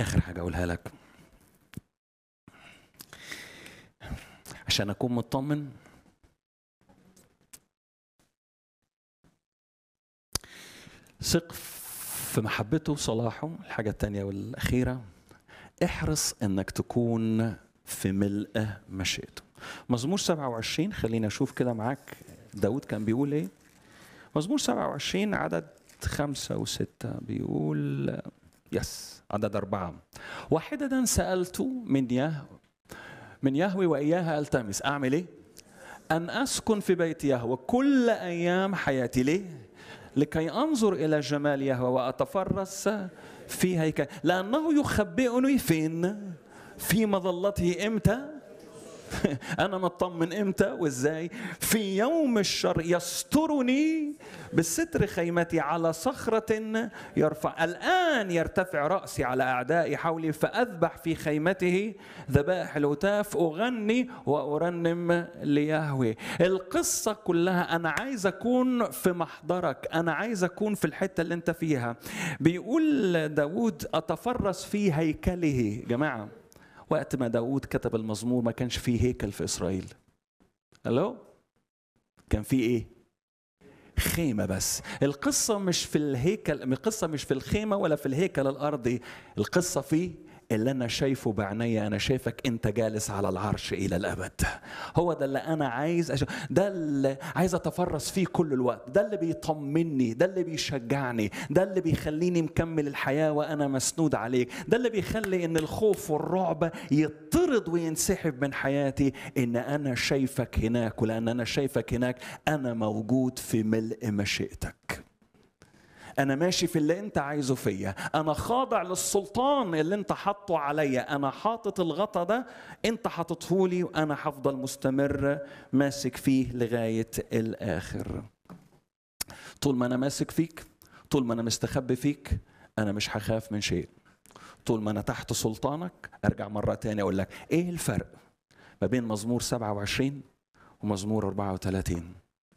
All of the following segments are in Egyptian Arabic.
اخر حاجه اقولها لك عشان اكون مطمن ثق في محبته وصلاحه الحاجة التانية والأخيرة احرص انك تكون في ملء مشيئته مزمور 27 خلينا اشوف كده معاك داود كان بيقول ايه مزمور 27 عدد خمسة وستة بيقول يس عدد أربعة واحدة سألت من يهوه من يهوي وإياها ألتمس أعمل إيه؟ أن أسكن في بيت يهوه كل أيام حياتي ليه؟ لكي أنظر إلى جمال يهوه وأتفرس في هيكل لأنه يخبئني فين؟ في مظلته إمتى؟ أنا مطمن إمتى وإزاي؟ في يوم الشر يسترني بالستر خيمتي على صخرة يرفع الآن يرتفع رأسي على أعدائي حولي فأذبح في خيمته ذبائح الهتاف أغني وأرنم ليهوي القصة كلها أنا عايز أكون في محضرك أنا عايز أكون في الحتة اللي أنت فيها بيقول داود أتفرس في هيكله جماعة وقت ما داود كتب المزمور ما كانش فيه هيكل في إسرائيل ألو كان فيه إيه خيمة بس القصة مش في الهيكل القصة مش في الخيمة ولا في الهيكل الأرضي القصة في اللي أنا شايفه بعيني أنا شايفك أنت جالس على العرش إلى الأبد هو ده اللي أنا عايز أشوف ده اللي عايز أتفرس فيه كل الوقت ده اللي بيطمني ده اللي بيشجعني ده اللي بيخليني مكمل الحياة وأنا مسنود عليك ده اللي بيخلي إن الخوف والرعب يطرد وينسحب من حياتي إن أنا شايفك هناك ولأن أنا شايفك هناك أنا موجود في ملء مشيئتك انا ماشي في اللي انت عايزه فيا انا خاضع للسلطان اللي انت حاطه عليا انا حاطط الغطا ده انت حاططه لي وانا هفضل مستمر ماسك فيه لغايه الاخر طول ما انا ماسك فيك طول ما انا مستخبي فيك انا مش هخاف من شيء طول ما انا تحت سلطانك ارجع مره تاني اقول لك ايه الفرق ما بين مزمور 27 ومزمور 34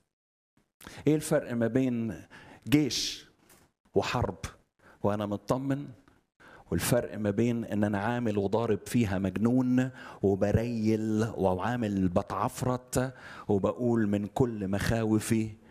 ايه الفرق ما بين جيش وحرب وانا مطمن والفرق ما بين ان انا عامل وضارب فيها مجنون وبريل وعامل بتعفرت وبقول من كل مخاوفي